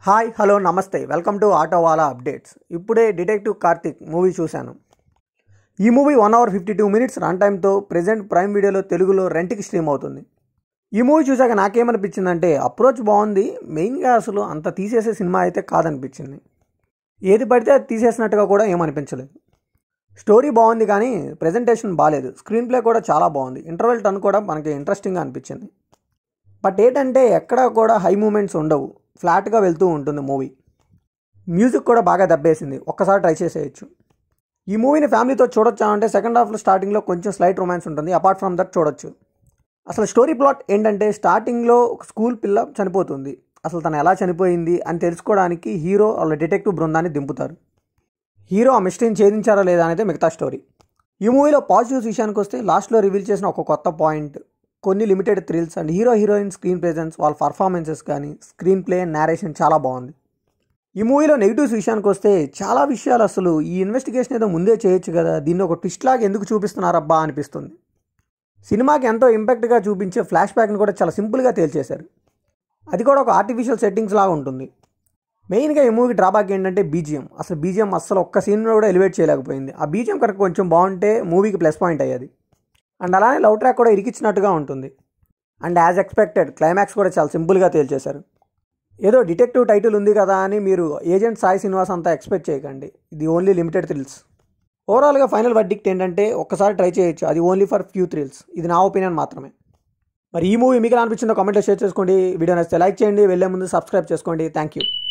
hi hello నమస్తే welcome to ఆటోవాలా updates ఇప్పుడే డిటెక్టివ్ కార్తిక్ మూవీ చూశాను ఈ movie one hour fifty two minutes run టైంతో ప్రెజెంట్ ప్రైమ్ వీడియోలో తెలుగులో రెంట్కి స్ట్రీమ్ అవుతుంది ఈ మూవీ చూశాక నాకేమనిపించిందంటే అప్రోచ్ బాగుంది మెయిన్గా అసలు అంత తీసేసే సినిమా అయితే కాదనిపించింది ఏది పడితే అది తీసేసినట్టుగా కూడా ఏమనిపించలేదు స్టోరీ బాగుంది కానీ ప్రెజెంటేషన్ బాగాలేదు స్క్రీన్ ప్లే కూడా చాలా బాగుంది ఇంటర్వెల్ టన్ కూడా మనకి ఇంట్రెస్టింగ్గా అనిపించింది బట్ ఏంటంటే ఎక్కడ కూడా హై మూమెంట్స్ ఉండవు ఫ్లాట్గా వెళ్తూ ఉంటుంది మూవీ మ్యూజిక్ కూడా బాగా దెబ్బేసింది ఒక్కసారి ట్రై చేసేయచ్చు ఈ మూవీని ఫ్యామిలీతో చూడొచ్చా అంటే సెకండ్ హాఫ్లో స్టార్టింగ్లో కొంచెం స్లైట్ రొమాన్స్ ఉంటుంది అపార్ట్ ఫ్రమ్ దట్ చూడొచ్చు అసలు స్టోరీ ప్లాట్ ఏంటంటే స్టార్టింగ్లో ఒక స్కూల్ పిల్ల చనిపోతుంది అసలు తను ఎలా చనిపోయింది అని తెలుసుకోవడానికి హీరో వాళ్ళ డిటెక్టివ్ బృందాన్ని దింపుతారు హీరో ఆ మిస్టరీని ఛేదించారా లేదా అనేది మిగతా స్టోరీ ఈ మూవీలో పాజిటివ్స్ విషయానికి వస్తే లాస్ట్లో రివీల్ చేసిన ఒక కొత్త పాయింట్ కొన్ని limited thrills and hero heroine screen presence వాళ్ళ పర్ఫార్మెన్సెస్ కానీ స్క్రీన్ ప్లే నేరేషన్ చాలా బాగుంది ఈ మూవీలో నెగిటివ్స్ విషయానికి వస్తే చాలా విషయాలు అసలు ఈ ఇన్వెస్టిగేషన్ ఏదో ముందే చేయొచ్చు కదా దీన్ని ఒక ట్విస్ట్ లాగా ఎందుకు చూపిస్తున్నారబ్బా అనిపిస్తుంది సినిమాకి ఎంతో ఇంపాక్ట్గా చూపించే ఫ్లాష్ బ్యాక్ని కూడా చాలా సింపుల్గా తేల్చేశారు అది కూడా ఒక ఆర్టిఫిషియల్ సెట్టింగ్స్ లాగా ఉంటుంది మెయిన్గా ఈ మూవీ డ్రాబ్యాక్ ఏంటంటే బీజిఎం అసలు బీజిఎం అసలు ఒక్క సీన్లో కూడా ఎలివేట్ చేయలేకపోయింది ఆ బీజిఎం కనుక కొంచెం బాగుంటే మూవీకి ప్లస్ పాయింట్ అయ్యేది అండ్ అలానే లవ్ ట్రాక్ కూడా ఇరికిచ్చినట్టుగా ఉంటుంది అండ్ యాజ్ ఎక్స్పెక్టెడ్ క్లైమాక్స్ కూడా చాలా సింపుల్గా తేల్చేశారు ఏదో డిటెక్టివ్ టైటిల్ ఉంది కదా అని మీరు ఏజెంట్ సాయి శ్రీనివాస్ అంతా ఎక్స్పెక్ట్ చేయకండి ఇది ఓన్లీ లిమిటెడ్ థ్రిల్స్ ఓవరాల్గా ఫైనల్ వర్డిక్ట్ ఏంటంటే ఒక్కసారి ట్రై చేయొచ్చు అది ఓన్లీ ఫర్ ఫ్యూ థ్రిల్స్ ఇది నా ఒపీనియన్ మాత్రమే మరి ఈ మూవీ మీకు ఎలా అనిపించిందో కామెంట్లో షేర్ చేసుకోండి వీడియో నచ్చితే లైక్ చేయండి వెళ్ళే ముందు సబ్స్క్రైబ్ చేసుకోండి థ్యాంక్ యూ